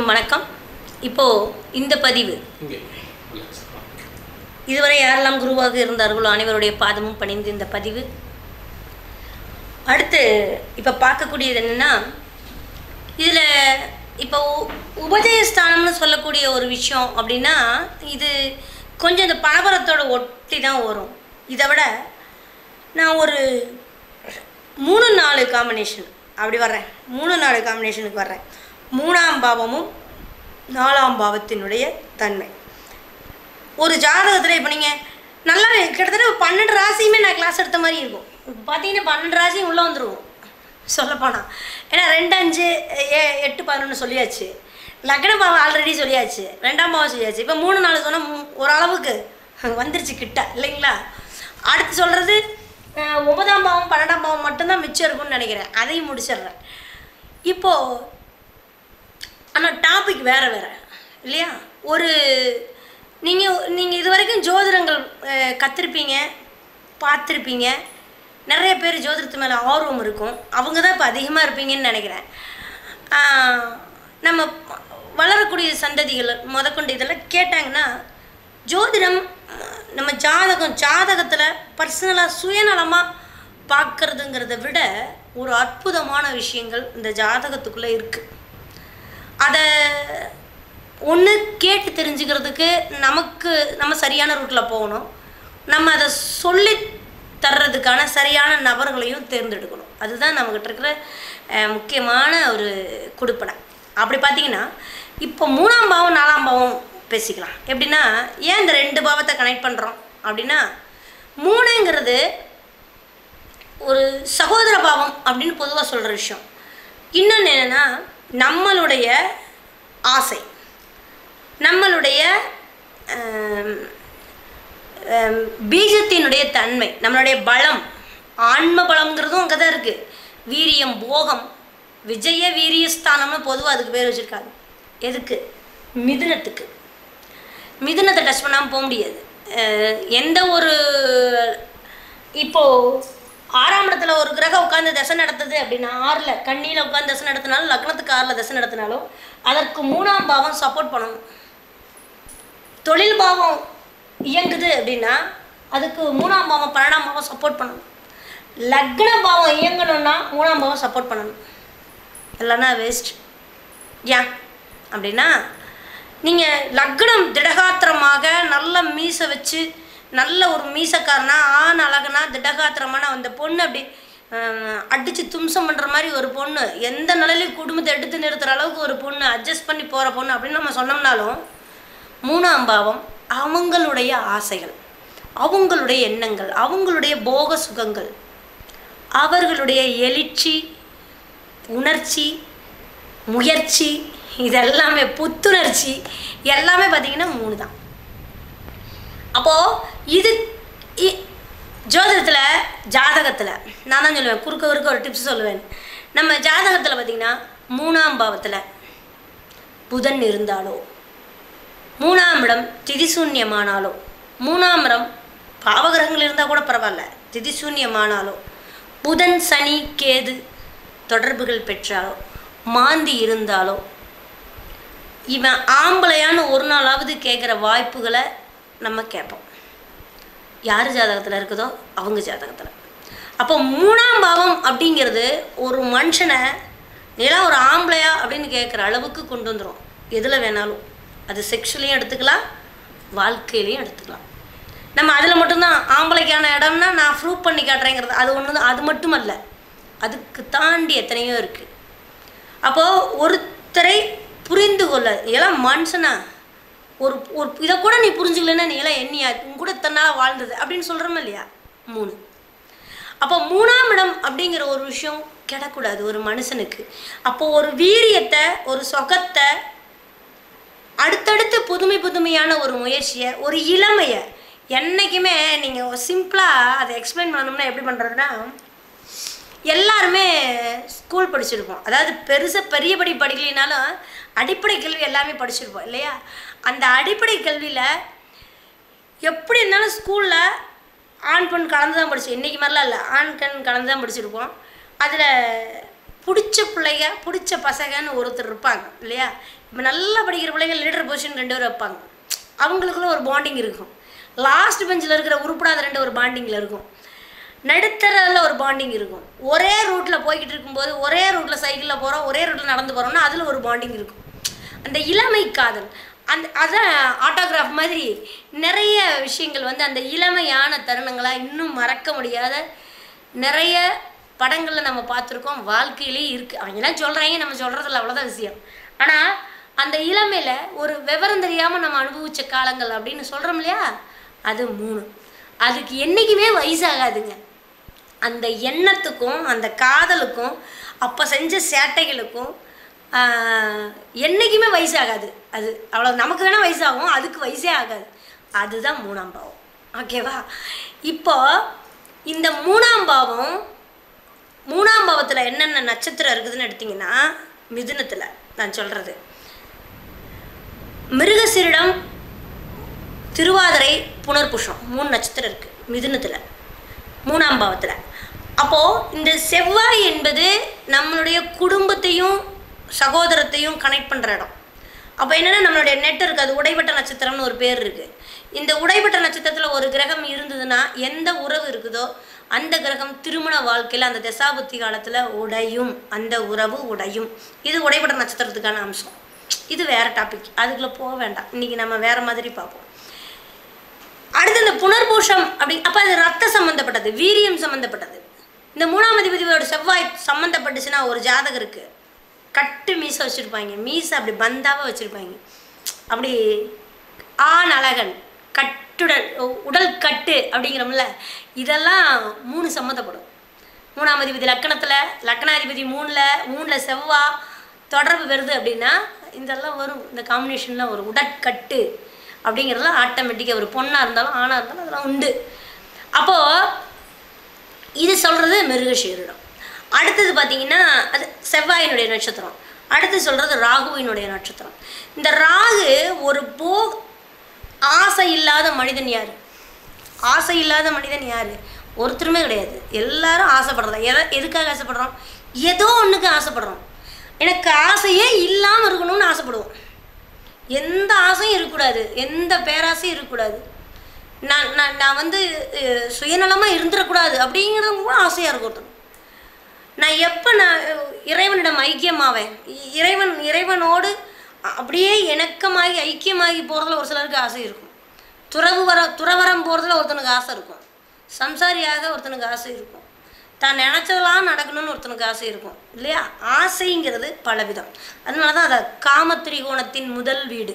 எல்லோருக்கும் வணக்கம் இப்போது இந்த பதிவு இங்கே relax. இதுவரை யாரெல்லாம் குருவாக இருந்தார்களோ அனைவருடைய பாதமும் பணிந்து இந்த பதிவு அடுத்து இப்போ பார்க்கக்கூடியது என்னென்னா இதில் இப்போ உ- உபஜயஸ்தானம்னு சொல்லக்கூடிய ஒரு விஷயம் அப்படின்னா இது கொஞ்சம் இந்த பணபரத்தோட ஒட்டி தான் வரும் இதை விட நான் ஒரு மூணு நாலு காம்பினேஷன் அப்படி வர்றேன் மூணு நாலு காம்பினேஷனுக்கு வர்றேன் மூணாம் பாவமும் நாலாம் பாவத்தினுடைய தன்மை ஒரு ஜாதகத்தில் இப்போ நீங்கள் நல்லா கிட்டத்தட்ட ஒரு பன்னெண்டு ராசியுமே நான் கிளாஸ் எடுத்த மாதிரி இருக்கும் இப்போ பார்த்தீங்கன்னா பன்னெண்டு ராசியும் உள்ளே வந்துருவோம் சொல்லப்போனால் ஏன்னா ரெண்டு அஞ்சு ஏ எட்டு பதினொன்று சொல்லியாச்சு லக்ன பாவம் ஆல்ரெடி சொல்லியாச்சு ரெண்டாம் பாவம் சொல்லியாச்சு இப்போ மூணு நாலு சொன்னால் ஓரளவுக்கு வந்துருச்சு கிட்ட இல்லைங்களா அடுத்து சொல்கிறது ஒன்பதாம் பாவம் பன்னெண்டாம் பாவம் மட்டும்தான் மிச்சம் இருக்கும்னு நினைக்கிறேன் அதையும் முடிச்சிடுறேன் இப்போது ஆனால் டாபிக் வேறு வேறு இல்லையா ஒரு நீங்கள் நீங்கள் இது வரைக்கும் ஜோதிடங்கள் அஹ், கத்திருப்பீங்க பார்த்துருப்பீங்க நிறைய பேர் ஜோதிடத்து மேலே ஆர்வம் இருக்கும் அவங்க தான் இப்போ அதிகமாக இருப்பீங்கன்னு நினைக்கிறேன் ஆஹ், நம்ம வளரக்கூடிய சந்ததிகள் முதற்கொண்டு இதெல்லாம் கேட்டாங்கன்னா ஜோதிடம் அஹ், நம்ம ஜாதகம் ஜாதகத்தில் பர்சனலாக சுயநலமாக பார்க்கறதுங்கிறத விட ஒரு அற்புதமான விஷயங்கள் இந்த ஜாதகத்துக்குள்ளே இருக்குது அதை ஒன்று கேட்டு தெரிஞ்சுக்கிறதுக்கு நமக்கு நம்ம சரியான ரூட்டில் போகணும் நம்ம அதை சொல்லி தர்றதுக்கான சரியான நபர்களையும் தேர்ந்தெடுக்கணும் அதுதான் நம்மக்கிட்ட இருக்கிற அஹ், முக்கியமான ஒரு குடுப்பனை அப்படி பார்த்தீங்கன்னா இப்போ மூணாம் பாவம் நாலாம் பாவம் பேசிக்கலாம் எப்படின்னா ஏன் இந்த ரெண்டு பாவத்தை கனெக்ட் பண்ணுறோம் அப்படின்னா மூணுங்கிறது ஒரு சகோதர பாவம் அப்படின்னு பொதுவாக சொல்கிற விஷயம் இன்னொன்று என்னென்னா நம்மளுடைய ஆசை நம்மளுடைய ஆம், ஆம், பீஜத்தினுடைய தன்மை நம்மளுடைய பலம் ஆன்ம பலம்ங்கிறதும் அங்கே தான் இருக்குது வீரியம் போகம் விஜய வீரியஸ்தானம்னு பொதுவாக அதுக்கு பேர் வச்சுருக்காங்க எதுக்கு மிதுனத்துக்கு மிதுனத்தை டச் பண்ணாமல் போக முடியாது அஹ் எந்த ஒரு இப்போது ஆறாம் இடத்துல ஒரு கிரகம் உட்காந்து தசை நடத்துது அப்படின்னா ஆறில் கண்ணியில் உட்காந்து தசை நடத்தினாலும் லக்னத்துக்கு ஆறில் தசை நடத்தினாலும் அதற்கு மூணாம் பாவம் சப்போர்ட் பண்ணணும் தொழில் பாவம் இயங்குது அப்படின்னா அதுக்கு மூணாம் பாவம் பன்னெண்டாம் பாவம் சப்போர்ட் பண்ணணும் லக்ன பாவம் இயங்கணும்னா மூணாம் பாவம் சப்போர்ட் பண்ணணும் இல்லைன்னா வேஸ்ட் ஏன் அப்படின்னா நீங்கள் லக்னம் திடகாத்திரமாக நல்ல மீசை வச்சு நல்ல ஒரு மீசக்காரனா ஆண் அழகுனா திடகாத்திரமான அந்த பொண்ணு அப்படி அடித்து தும்சம் பண்ணுற மாதிரி ஒரு பொண்ணு எந்த நிலையிலையும் குடும்பத்தை எடுத்து நிறுத்துகிற அளவுக்கு ஒரு பொண்ணு அட்ஜஸ்ட் பண்ணி போகிற பொண்ணு அப்படின்னு நம்ம சொன்னோம்னாலும் மூணாம் பாவம் அவங்களுடைய ஆசைகள் அவங்களுடைய எண்ணங்கள் அவங்களுடைய போக சுகங்கள் அவர்களுடைய எழுச்சி உணர்ச்சி முயற்சி இதெல்லாமே புத்துணர்ச்சி எல்லாமே பார்த்திங்கன்னா மூணு தான் அப்போது இது இ- ஜோதிடத்தில் ஜாதகத்தில் நான் தான் சொல்லுவேன் குறுக்க குறுக்க ஒரு டிப்ஸ் சொல்லுவேன் நம்ம ஜாதகத்தில் பார்த்திங்கன்னா மூணாம் பாவத்தில் புதன் இருந்தாலோ மூணாம் இடம் திதிசூன்யமானாலோ மூணாம் இடம் பாவகிரகங்கள் இருந்தால் கூட பரவாயில்ல திதிசூன்யமானாலோ புதன் சனி கேது தொடர்புகள் பெற்றாலோ மாந்தி இருந்தாலோ இவன் ஆம்பளையான்னு ஒரு நாளாவது கேட்குற வாய்ப்புகளை நம்ம கேட்போம் யார் ஜாதகத்தில் இருக்குதோ அவங்க ஜாதகத்தில் அப்போ மூணாம் பாவம் அப்படிங்கிறது ஒரு மனுஷனை நீலாம் ஒரு ஆம்பளையா அப்படின்னு கேட்குற அளவுக்கு கொண்டு வந்துடும் எதில் வேணாலும் அது செக்ஷுவலையும் எடுத்துக்கலாம் வாழ்க்கையிலையும் எடுத்துக்கலாம் நம்ம அதில் மட்டும்தான் ஆம்பளைக்கான இடம்னா நான் ப்ரூவ் பண்ணி காட்டுறேங்கிறது அது ஒன்று தான் அது மட்டும் அல்ல அதுக்கு தாண்டி எத்தனையோ இருக்குது அப்போது ஒருத்தரை புரிந்து கொள்ள எல்லாம் மனுஷனா ஒரு ஒரு இதை கூட நீ புரிஞ்சுக்கலன்னா நீ எல்லாம் என்னையா உன் கூட தன்னால் வாழ்ந்தது அப்படின்னு சொல்கிறோமா இல்லையா மூணு அப்போ மூணாம் இடம் அப்படிங்கிற ஒரு விஷயம் கிடக்கூடாது ஒரு மனுஷனுக்கு அப்போ ஒரு வீரியத்தை ஒரு சொகத்தை அடுத்தடுத்து புதுமை புதுமையான ஒரு முயற்சியை ஒரு இளமையை என்றைக்குமே நீங்கள் சிம்பிளாக அதை எக்ஸ்பிளைன் பண்ணணும்னா எப்படி பண்ணுறதுன்னா எல்லாருமே ஸ்கூல் படிச்சிருப்போம் அதாவது பெருசாக பெரிய படி படிக்கலைனாலும் அடிப்படை கல்வி எல்லாமே படிச்சிருப்போம் இல்லையா அந்த அடிப்படை கல்வியில் எப்படி இருந்தாலும் ஸ்கூலில் ஆண் பெண் கலந்து தான் படிச்சோம் இன்றைக்கி மாதிரிலாம் இல்லை ஆண் பெண் கலந்து தான் படிச்சிருப்போம் அதில் பிடிச்ச பிள்ளைங்க பிடிச்ச பசங்கன்னு ஒருத்தர் இருப்பாங்க இல்லையா இப்போ நல்லா படிக்கிற பிள்ளைங்க லீடர் பொசிஷன் ரெண்டு பேரும் வைப்பாங்க அவங்களுக்குள்ள ஒரு பாண்டிங் இருக்கும் லாஸ்ட் பெஞ்சில் இருக்கிற உருப்படாத ரெண்டு ஒரு பாண்டிங்கில் இருக்கும் நடுத்தரத்தில் ஒரு பாண்டிங் இருக்கும் ஒரே ரூட்டில் போய்கிட்டு இருக்கும்போது ஒரே ரூட்டில் சைக்கிளில் போகிறோம் ஒரே ரூட்டில் நடந்து போகிறோம்னா அதில் ஒரு பாண்டிங் இருக்கும் அந்த இளமை காதல் அந்த அதான் ஆட்டோகிராஃப் மாதிரி நிறைய விஷயங்கள் வந்து அந்த இளமையான தருணங்களாக இன்னும் மறக்க முடியாத நிறைய படங்களில் நம்ம பார்த்துருக்கோம் வாழ்க்கையிலே இருக்குது அவங்கெல்லாம் சொல்கிறாங்க நம்ம சொல்கிறதில்ல அவ்வளோதான் விஷயம் ஆனால் அந்த இளமையில் ஒரு விவரம் தெரியாமல் நம்ம அனுபவித்த காலங்கள் அப்படின்னு சொல்கிறோம் இல்லையா அது மூணு அதுக்கு என்றைக்குமே வயசாகாதுங்க அந்த எண்ணத்துக்கும் அந்த காதலுக்கும் அப்போ செஞ்ச சேட்டைகளுக்கும் ஆஹ், என்னைக்குமே வயசாகாது அது அவ்வளோ நமக்கு வேணால் வயசாகும் அதுக்கு வயசே ஆகாது அதுதான் மூணாம் பாவம் ஓகேவா இப்போ இந்த மூணாம் பாவம் மூணாம் பாவத்தில் என்னென்ன நட்சத்திரம் இருக்குதுன்னு எடுத்தீங்கன்னா மிதுனத்தில் நான் சொல்கிறது மிருகசிரிடம் திருவாதிரை புனர்புஷம் மூணு நட்சத்திரம் இருக்குது மிதுனத்தில் மூணாம் பாவத்தில் அப்போது இந்த செவ்வாய் என்பது நம்மளுடைய குடும்பத்தையும் சகோதரத்தையும் கனெக்ட் பண்ணுற இடம் அப்போ என்னென்னா நம்மளுடைய நெட் இருக்குது அது உடைப்பட்ட நட்சத்திரம்னு ஒரு பேர் இருக்குது இந்த உடைப்பட்ட நட்சத்திரத்தில் ஒரு கிரகம் இருந்ததுன்னா எந்த உறவு இருக்குதோ அந்த கிரகம் திருமண வாழ்க்கையில் அந்த தசாபுத்தி காலத்தில் உடையும் அந்த உறவு உடையும் இது உடைப்பட்ட நட்சத்திரத்துக்கான அம்சம் இது வேறு டாபிக் அதுக்குள்ளே போக வேண்டாம் இன்றைக்கி நம்ம வேறு மாதிரி பார்ப்போம் அடுத்து இந்த புனர்பூஷம் அப்படி அப்போ அது ரத்த சம்மந்தப்பட்டது வீரியம் சம்மந்தப்பட்டது இந்த மூணாம் அதிபதியோட செவ்வாய் சம்மந்தப்பட்டுச்சுன்னா ஒரு ஜாதகருக்கு கட்டு மீசை வச்சுருப்பாங்க மீசை அப்படி பந்தாவாக வச்சுருப்பாங்க அப்படி ஆண் அழகன் கட்டுடல் உ- உடல் கட்டு அப்படிங்கிறோம்ல இதெல்லாம் மூணு சம்மந்தப்படும் மூணாம் அதிபதி லக்கணத்தில் லக்கணாதிபதி மூணில் மூணில் செவ்வா தொடர்பு வருது அப்படின்னா இதெல்லாம் வரும் இந்த காம்பினேஷன்லாம் வரும் உடற்கட்டு அப்படிங்கிறதுலாம் ஆட்டோமேட்டிக்காக ஒரு பொண்ணாக இருந்தாலும் ஆணாக இருந்தாலும் அதெல்லாம் உண்டு அப்போது இது சொல்கிறது மிருகஷீரிடம் அடுத்தது பார்த்தீங்கன்னா அது செவ்வாயினுடைய நட்சத்திரம் அடுத்து சொல்கிறது ராகுவினுடைய நட்சத்திரம் இந்த ராகு ஒரு போ ஆசை இல்லாத மனிதன் யார் ஆசை இல்லாத மனிதன் யார் ஒருத்தருமே கிடையாது எல்லாரும் ஆசைப்படுறதா எதை எதுக்காக ஆசைப்படுறோம் ஏதோ ஒன்றுக்கு ஆசைப்படுறோம் எனக்கு ஆசையே இல்லாமல் இருக்கணும்னு ஆசைப்படுவோம் எந்த ஆசையும் இருக்கக்கூடாது எந்த பேராசையும் இருக்கக்கூடாது நான் நான் நான் வந்து அஹ், சுயநலமாக இருந்துடக்கூடாது அப்படிங்கிறது கூட ஆசையாக இருக்கும் ஒருத்தனுக்கு. நான் எப்போ நான் அஹ், இறைவனிடம் ஐக்கியமாவேன் இ- இறைவன் இறைவனோடு அ- அப்படியே இணக்கமாகி ஐக்கியமாகி போகிறதுல ஒரு சிலருக்கு ஆசை இருக்கும் துறவு வர துறவரம் போகிறதுல ஒருத்தனுக்கு ஆசை இருக்கும் சம்சாரியாக ஒருத்தனுக்கு ஆசை இருக்கும் தான் நினச்சதெல்லாம் நடக்கணும்னு ஒருத்தனுக்கு ஆசை இருக்கும் இல்லையா ஆசைங்கிறது பலவிதம் அதனால தான் அதை காமத்திரிகோணத்தின் முதல் வீடு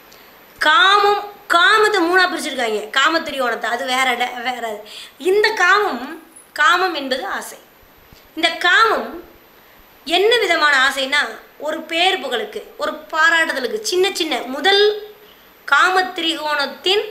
காமம் காமத்தை மூணாக பிரிச்சிருக்காங்க காமத்திரிகோணத்தை அது வேற இட- வேற இது. இந்த காமம் காமம் என்பது ஆசை இந்த காமம் என்ன விதமான ஆசைன்னா ஒரு பேர் புகழுக்கு ஒரு பாராட்டுதலுக்கு சின்ன சின்ன முதல் காமத்திரிகோணத்தின்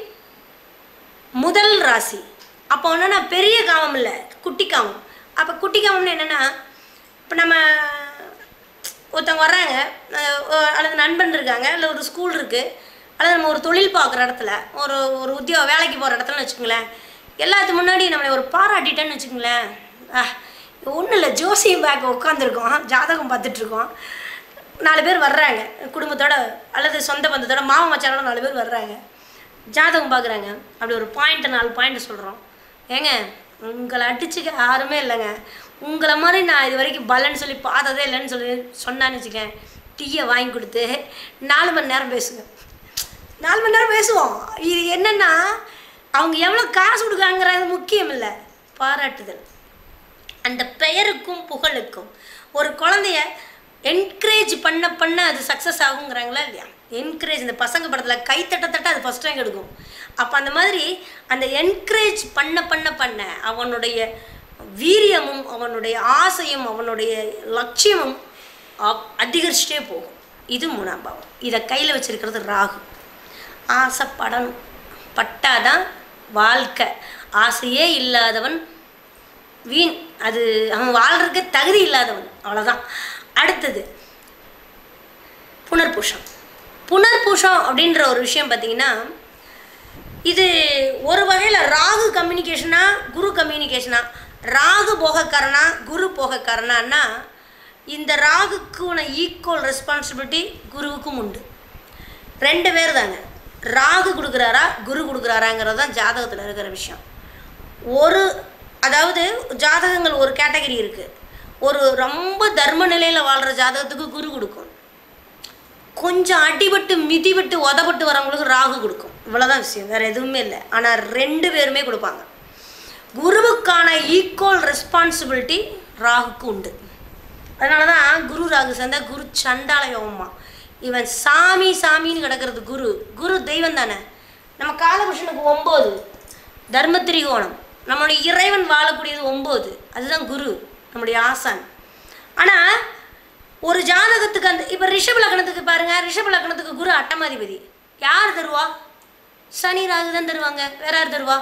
முதல் ராசி அப்போ என்னன்னா பெரிய காமம் இல்லை குட்டி காமம் அப்போ குட்டி காமம்னு என்னென்னா இப்போ நம்ம ஒருத்தவங்க வர்றாங்க அஹ் ஒ- அல்லது நண்பன் இருக்காங்க இல்லை ஒரு ஸ்கூல் இருக்குது அல்லது நம்ம ஒரு தொழில் பார்க்குற இடத்துல ஒரு ஒரு உத்தியோக வேலைக்கு போகிற இடத்துலன்னு வச்சுக்கோங்களேன் எல்லாத்துக்கு முன்னாடி நம்மளை ஒரு பாராட்டிட்டேன்னு வச்சுக்கோங்களேன் ஒன்றும் இல்லை ஜோசியம் பேக் உட்காந்துருக்கோம் ஜாதகம் பார்த்துட்ருக்கோம் நாலு பேர் வர்றாங்க குடும்பத்தோட அல்லது சொந்த பந்தத்தோட மாமா மச்சானோட நாலு பேர் வர்றாங்க ஜாதகம் பார்க்குறாங்க அப்படி ஒரு பாயிண்ட்டு நாலு பாயிண்ட் சொல்கிறோம் ஏங்க உங்களை அடிச்சுக்க யாருமே இல்லைங்க உங்களை மாதிரி நான் இது வரைக்கும் பலன்னு சொல்லி பார்த்ததே இல்லைன்னு சொல்லி சொன்னான்னு வச்சுக்கேன் டீயை வாங்கி கொடுத்து நாலு மணி நேரம் பேசுங்க நாலு மணி நேரம் பேசுவோம் இது என்னென்னா அவங்க எவ்வளோ காசு கொடுக்காங்கிறது முக்கியம் இல்லை பாராட்டுதல் அந்த பெயருக்கும் புகழுக்கும் ஒரு குழந்தைய என்கரேஜ் பண்ண பண்ண அது சக்ஸஸ் ஆகுங்கிறாங்களா இல்லையா என்கரேஜ் இந்த பசங்க படத்தில் கை தட்ட தட்ட அது ஃபஸ்ட் ரேங்க் எடுக்கும் அப்போ அந்த மாதிரி அந்த என்கரேஜ் பண்ண பண்ண பண்ண அவனுடைய வீரியமும் அவனுடைய ஆசையும் அவனுடைய லட்சியமும் அப்- அதிகரிச்சுட்டே போகும் இது மூணாம் பாவம் இதை கையில் வச்சிருக்கிறது ராகு ஆசைப்படணும் பட்டாதான் வாழ்க்கை ஆசையே இல்லாதவன் வீண் அது அவன் வாழ்றதுக்கு தகுதி இல்லாதவன் அவ்வளோதான் அடுத்தது புனர்பூஷம் புனர்பூஷம் அப்படின்ற ஒரு விஷயம் பார்த்தீங்கன்னா இது ஒரு வகையில் ராகு கம்யூனிகேஷனா குரு கம்யூனிகேஷனா ராகு போகக்காரனா குரு போகக்காரனான்னா இந்த ராகுக்குன ஈக்குவல் ரெஸ்பான்சிபிலிட்டி குருவுக்கும் உண்டு ரெண்டு பேர் தாங்க ராகு கொடுக்குறாரா குரு கொடுக்குறாராங்கிறது தான் ஜாதகத்தில் இருக்கிற விஷயம் ஒரு அதாவது ஜாதகங்கள் ஒரு கேட்டகரி இருக்குது ஒரு ரொம்ப தர்ம நிலையில் வாழ்கிற ஜாதகத்துக்கு குரு கொடுக்கும் கொஞ்சம் அடிபட்டு மிதிபட்டு உதப்பட்டு வரவங்களுக்கு ராகு கொடுக்கும் இவ்வளோதான் விஷயம் வேறு எதுவுமே இல்லை ஆனால் ரெண்டு பேருமே கொடுப்பாங்க குருவுக்கான ஈக்குவல் ரெஸ்பான்சிபிலிட்டி ராகுக்கு உண்டு அதனால தான் குரு ராகு சேர்ந்தா குரு சண்டால யோகமா இவன் சாமி சாமின்னு கிடக்கிறது குரு குரு தெய்வம் தானே நம்ம காலபுருஷனுக்கு ஒம்பது தர்ம திரிகோணம் நம்மளுடைய இறைவன் வாழக்கூடியது ஒம்பது அதுதான் குரு நம்முடைய ஆசான் ஆனால் ஒரு ஜாதகத்துக்கு அந்த இப்போ ரிஷப லக்னத்துக்கு பாருங்க ரிஷப லக்னத்துக்கு குரு அட்டமாதிபதி யார் தருவா சனி ராகு தான் தருவாங்க வேற யார் தருவா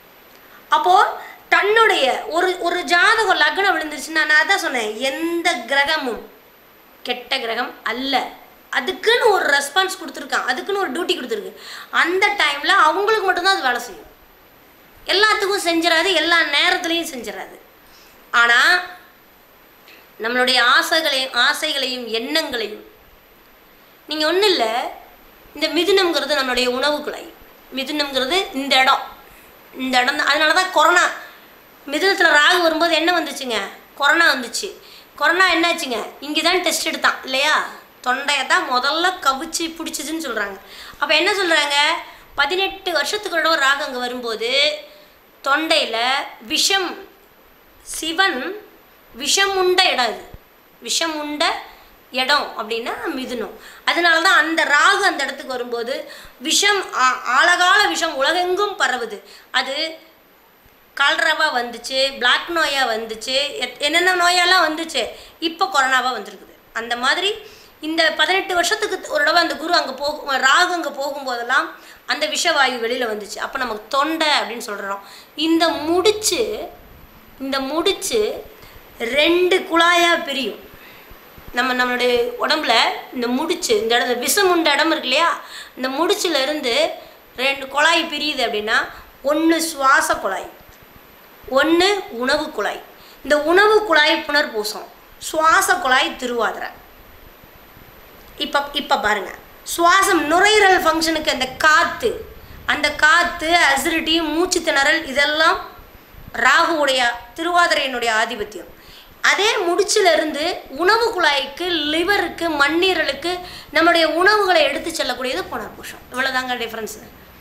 அப்போது தன்னுடைய ஒரு ஒரு ஜாதகம் லக்னம் விழுந்துருச்சுன்னா நான் அதான் சொன்னேன் எந்த கிரகமும் கெட்ட கிரகம் அல்ல அதுக்குன்னு ஒரு ரெஸ்பான்ஸ் கொடுத்துருக்கான் அதுக்குன்னு ஒரு டியூட்டி கொடுத்துருக்கு அந்த டைமில் அவங்களுக்கு மட்டும்தான் அது வேலை செய்யும் எல்லாத்துக்கும் செஞ்சிடாது எல்லா நேரத்துலையும் செஞ்சிடாது ஆனால் நம்மளுடைய ஆசைகளையும் ஆசைகளையும் எண்ணங்களையும் நீங்கள் ஒன்றும் இல்லை இந்த மிதுனம்ங்கிறது நம்மளுடைய உணவு குழாய் மிதுனம்ங்கிறது இந்த இடம் இந்த இடம் தான் அதனால தான் கொரோனா மிதுனத்தில் ராகு வரும்போது என்ன வந்துச்சுங்க கொரோனா வந்துச்சு கொரோனா என்னாச்சுங்க இங்கே தான் டெஸ்ட் எடுத்தான் இல்லையா தொண்டையை தான் முதல்ல கவிச்சு பிடிச்சிதுன்னு சொல்கிறாங்க அப்போ என்ன சொல்கிறாங்க பதினெட்டு வருஷத்துக்கு ஒரு தடவை ராகு அங்கே வரும்போது தொண்டையில் விஷம் சிவன் விஷம் உண்ட இடம் இது விஷம் உண்ட இடம் அப்படின்னா மிதுனம் அதனால தான் அந்த ராகு அந்த இடத்துக்கு வரும்போது விஷம் ஆ- ஆழகால விஷம் உலகெங்கும் பரவுது அது கால்ராவாக வந்துச்சு பிளாக் நோயாக வந்துச்சு எத்- என்னென்ன நோயெல்லாம் வந்துச்சு இப்போ கொரோனாவாக வந்திருக்குது அந்த மாதிரி இந்த பதினெட்டு வருஷத்துக்கு ஒரு தடவை அந்த குரு அங்கே போகும் ராகு அங்கே போகும்போதெல்லாம் அந்த விஷவாயு வெளியில் வந்துச்சு அப்போ நமக்கு தொண்டை அப்படின்னு சொல்கிறோம் இந்த முடிச்சு இந்த முடிச்சு ரெண்டு குழாயாக பிரியும் நம்ம நம்மளுடைய உடம்புல இந்த முடிச்சு இந்த இடம் விஷம் உண்ட இடம் இருக்கு இல்லையா இந்த முடிச்சுல இருந்து ரெண்டு குழாய் பிரியுது அப்படின்னா ஒன்று சுவாச குழாய் ஒன்று உணவு குழாய் இந்த உணவு குழாய் புனர்பூசம் சுவாச குழாய் திருவாதிரை இப்போ இப்போ பாருங்க சுவாசம் நுரையீரல் ஃபங்க்ஷனுக்கு அந்த காற்று அந்த காற்று அசிடிட்டி மூச்சு திணறல் இதெல்லாம் ராகுவுடைய திருவாதிரையினுடைய ஆதிபத்தியம் அதே முடிச்சில இருந்து உணவு குழாய்க்கு லிவருக்கு மண்ணீரலுக்கு நம்முடைய உணவுகளை எடுத்து செல்லக்கூடியது புனர்பூஷம் இவ்வளோதாங்க டிஃப்ரென்ஸு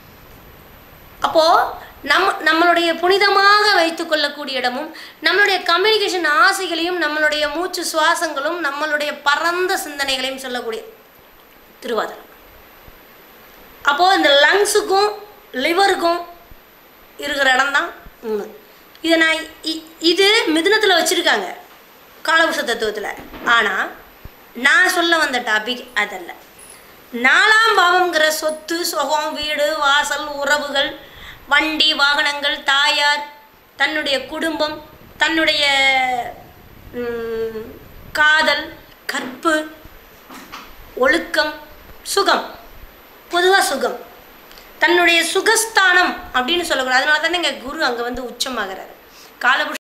அப்போது நம்ம நம்மளுடைய புனிதமாக வைத்துக்கொள்ளக்கூடிய இடமும் நம்மளுடைய கம்யூனிகேஷன் ஆசைகளையும் நம்மளுடைய மூச்சு சுவாசங்களும் நம்மளுடைய பரந்த சிந்தனைகளையும் சொல்லக்கூடிய திருவாதிரை அப்போது இந்த லங்ஸுக்கும் லிவருக்கும் இருக்கிற இடம் தான் மூணு இதை நான் இ- இது மிதுனத்தில் வச்சுருக்காங்க காலபுஷ தத்துவத்தில் ஆனால் நான் சொல்ல வந்த டாபிக் அதல்ல நாலாம் பாவம்ங்கிற சொத்து சுகம் வீடு வாசல் உறவுகள் வண்டி வாகனங்கள் தாயார் தன்னுடைய குடும்பம் தன்னுடைய ம், காதல் கற்பு ஒழுக்கம் சுகம் பொதுவாக சுகம் தன்னுடைய சுகஸ்தானம் அப்படின்னு சொல்லக்கூடாது அதனால தானே இங்கே குரு அங்கே வந்து உச்சமாகிறாரு காலபுருஷ